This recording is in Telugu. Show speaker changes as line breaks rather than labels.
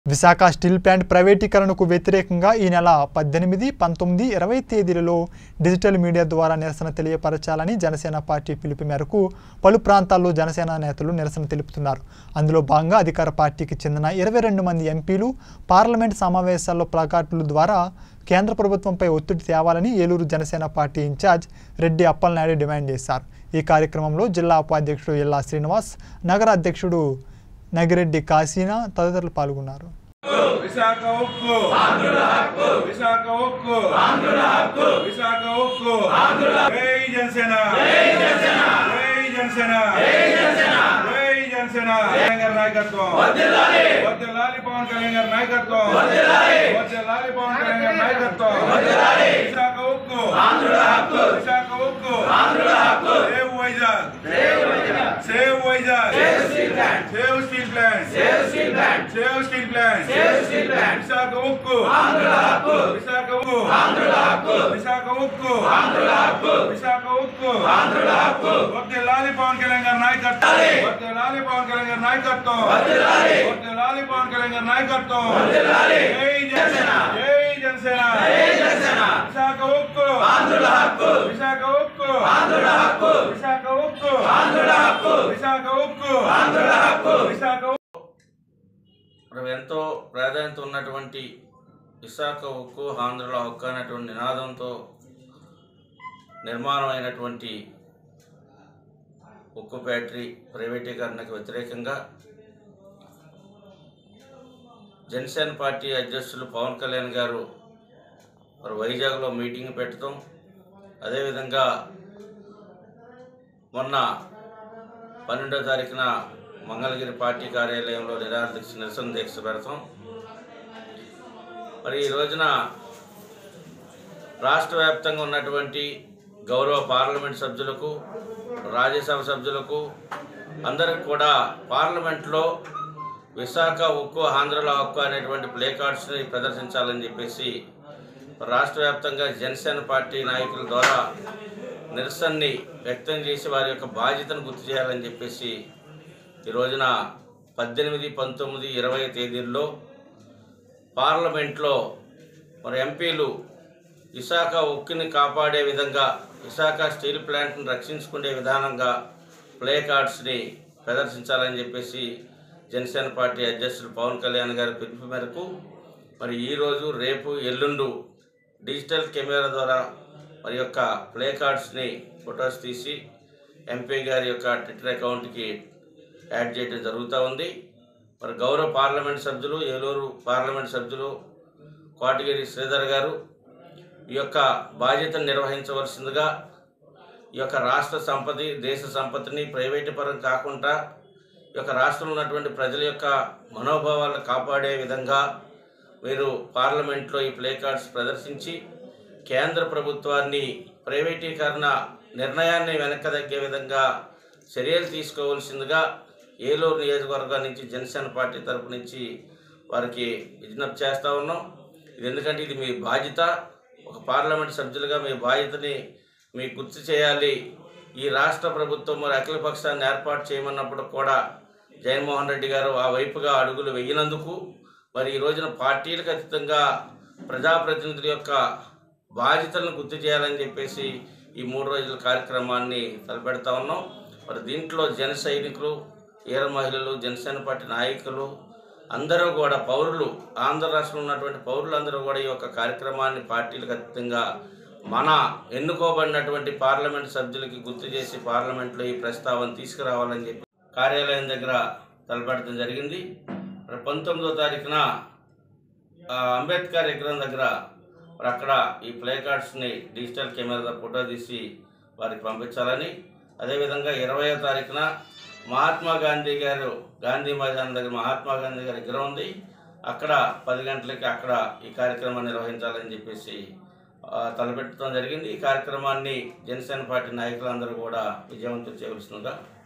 విశాఖ స్టీల్ ప్లాంట్ ప్రైవేటీకరణకు వ్యతిరేకంగా ఈ నెల పద్దెనిమిది పంతొమ్మిది ఇరవై తేదీలలో డిజిటల్ మీడియా ద్వారా నిరసన తెలియపరచాలని జనసేన పార్టీ పిలుపు మేరకు పలు ప్రాంతాల్లో జనసేన నేతలు నిరసన తెలుపుతున్నారు అందులో భాగంగా అధికార పార్టీకి చెందిన ఇరవై రెండు మంది ఎంపీలు పార్లమెంట్ సమావేశాల్లో ప్లకార్డుల ద్వారా కేంద్ర ప్రభుత్వంపై ఒత్తిడి తేవాలని Eluru Janasena party incharge Reddy Appalanaidu demand చేశారు ఈ కార్యక్రమంలో జిల్లా ఉపాధ్యక్షుడు ఎల్లా శ్రీనివాస్ నగర అధ్యక్షుడు నగిరెడ్డి కాశీనా తదితరులు పాల్గొన్నారు
విశాఖ ఉక్కు విశాఖ ఉక్కు విశాఖ ఉక్కు జై జనసేన జై జనసేన జై జనసేన కళ్యాణ్ గారి నాయకత్వం వద్దెలాలి పవన్ కళ్యాణ్ గారి నాయకత్వం వద్దెలాలి పవన్ కళ్యాణ్ గారి నాయకత్వం విశాఖ ఉక్కు విశాఖ ఉక్కు save Vizag save Vizag save steel plant save steel plant save steel plant save steel plant Visakha ఉక్కు ఆంధ్రుల హక్కు విశాఖ ఉక్కు ఆంధ్రుల హక్కు విశాఖ ఉక్కు ఆంధ్రుల హక్కు విశాఖ ఉక్కు ఆంధ్రుల హక్కు వర్ధిల్లాలి పవన్ కళ్యాణ్ గారి నాయకత్వం వర్ధిల్లాలి పవన్ కళ్యాణ్ గారి నాయకత్వం వర్ధిల్లాలి వర్ధిల్లాలి పవన్ కళ్యాణ్ గారి నాయకత్వం వర్ధిల్లాలి జై జనసేన జై జనసేన జై జనసేన విశాఖ ఉక్కు ఆంధ్రుల హక్కు విశాఖ ఉక్కు ఆంధ్రుల హక్కు విశాఖ ఉక్కు ఆంధ్రుల హక్కు విశాఖ ఉక్కు ఆంధ్రుల హక్కు విశాఖ
మనం ఎంతో ప్రాధాన్యత ఉన్నటువంటి విశాఖ ఉక్కు ఆంధ్రలో హక్కు అనేటువంటి నినాదంతో నిర్మాణమైనటువంటి ఉక్కు ఫ్యాక్టరీ ప్రైవేటీకరణకు వ్యతిరేకంగా జనసేన పార్టీ అధ్యక్షులు పవన్ కళ్యాణ్ గారు మరి వైజాగ్లో మీటింగ్ పెట్టడం అదేవిధంగా మొన్న పన్నెండో తారీఖున మంగళగిరి పార్టీ కార్యాలయంలో నిరాహార దీక్ష నిరసన దీక్ష పెడతాం మరి ఈ రోజున రాష్ట్ర వ్యాప్తంగా ఉన్నటువంటి గౌరవ పార్లమెంట్ సభ్యులకు రాజ్యసభ సభ్యులకు అందరికి కూడా పార్లమెంట్లో విశాఖ ఉక్కు ఆంధ్రలో హక్కు అనేటువంటి ప్లే కార్డ్స్ని ప్రదర్శించాలని చెప్పేసి రాష్ట్ర వ్యాప్తంగా జనసేన పార్టీ నాయకుల ద్వారా నిరసనని వ్యక్తం చేసి వారి యొక్క బాధ్యతను గుర్తు చేయాలని చెప్పేసి ఈ రోజున పద్దెనిమిది పంతొమ్మిది ఇరవై తేదీల్లో పార్లమెంట్లో మరి ఎంపీలు విశాఖ ఉక్కిని కాపాడే విధంగా విశాఖ స్టీల్ ప్లాంట్ని రక్షించుకునే విధానంగా ప్లే కార్డ్స్ని ప్రదర్శించాలని చెప్పేసి జనసేన పార్టీ అధ్యక్షులు పవన్ కళ్యాణ్ గారి పిలుపు మేరకు మరి ఈరోజు రేపు ఎల్లుండు డిజిటల్ కెమెరా ద్వారా మరి యొక్క ప్లే కార్డ్స్ని ఫొటోస్ తీసి ఎంపీ గారి యొక్క ట్విట్టర్ అకౌంట్కి యాడ్ చేయడం జరుగుతూ ఉంది మరి గౌరవ పార్లమెంట్ సభ్యులు ఏలూరు పార్లమెంట్ సభ్యులు కోటగిరి శ్రీధర్ గారు ఈ యొక్క బాధ్యతను నిర్వహించవలసిందిగా ఈ యొక్క రాష్ట్ర సంపద దేశ సంపత్తిని ప్రైవేటు పరం కాకుండా ఈ యొక్క రాష్ట్రంలో ఉన్నటువంటి ప్రజల యొక్క మనోభావాలను కాపాడే విధంగా మీరు పార్లమెంట్లో ఈ ప్లే కార్డ్స్ ప్రదర్శించి కేంద్ర ప్రభుత్వాన్ని ప్రైవేటీకరణ నిర్ణయాన్ని వెనక్కదగ్గే విధంగా చర్యలు తీసుకోవాల్సిందిగా ఏలూరు నియోజకవర్గం నుంచి జనసేన పార్టీ తరపు నుంచి వారికి విజ్ఞప్తి చేస్తూ ఉన్నాం ఇది ఎందుకంటే ఇది మీ బాధ్యత ఒక పార్లమెంట్ సభ్యులుగా మీ బాధ్యతని మీకు గుర్తు చేయాలి ఈ రాష్ట్ర ప్రభుత్వం మరి అఖిల పక్షాన్ని ఏర్పాటు చేయమన్నప్పుడు కూడా జగన్మోహన్ రెడ్డి గారు ఆ వైపుగా అడుగులు వేయినందుకు మరి ఈ రోజున పార్టీలకు అతీతంగా ప్రజాప్రతినిధుల యొక్క బాధ్యతలను గుర్తు చేయాలని చెప్పేసి ఈ మూడు రోజుల కార్యక్రమాన్ని తలపెడతా ఉన్నాం మరి దీంట్లో జన సైనికులు ఈర మహిళలు జనసేన పార్టీ నాయకులు అందరూ కూడా పౌరులు ఆంధ్ర రాష్ట్రంలో ఉన్నటువంటి పౌరులందరూ కూడా ఈ యొక్క కార్యక్రమాన్ని పార్టీలకు అతీతంగా మన ఎన్నుకోబడినటువంటి పార్లమెంట్ సభ్యులకి గుర్తు చేసి పార్లమెంట్లో ఈ ప్రస్తావన తీసుకురావాలని చెప్పి కార్యాలయం దగ్గర తలపెట్టడం జరిగింది మరి పంతొమ్మిదో తారీఖున ఆ, అంబేద్కర్ విగ్రహం దగ్గర మరి అక్కడ ఈ ప్లే కార్డ్స్ని డిజిటల్ కెమెరాతో ఫోటో తీసి వారికి పంపించాలని అదేవిధంగా ఇరవయో తారీఖున మహాత్మా గాంధీ గారు గాంధీ మైదానం దగ్గర మహాత్మా గాంధీ గారి విగ్రహం ఉంది అక్కడ పది గంటలకి అక్కడ ఈ కార్యక్రమాన్ని నిర్వహించాలని చెప్పేసి ఆ, తలపెట్టడం జరిగింది ఈ కార్యక్రమాన్ని జనసేన పార్టీ నాయకులందరూ కూడా విజయవంతం చేయవలసిందిగా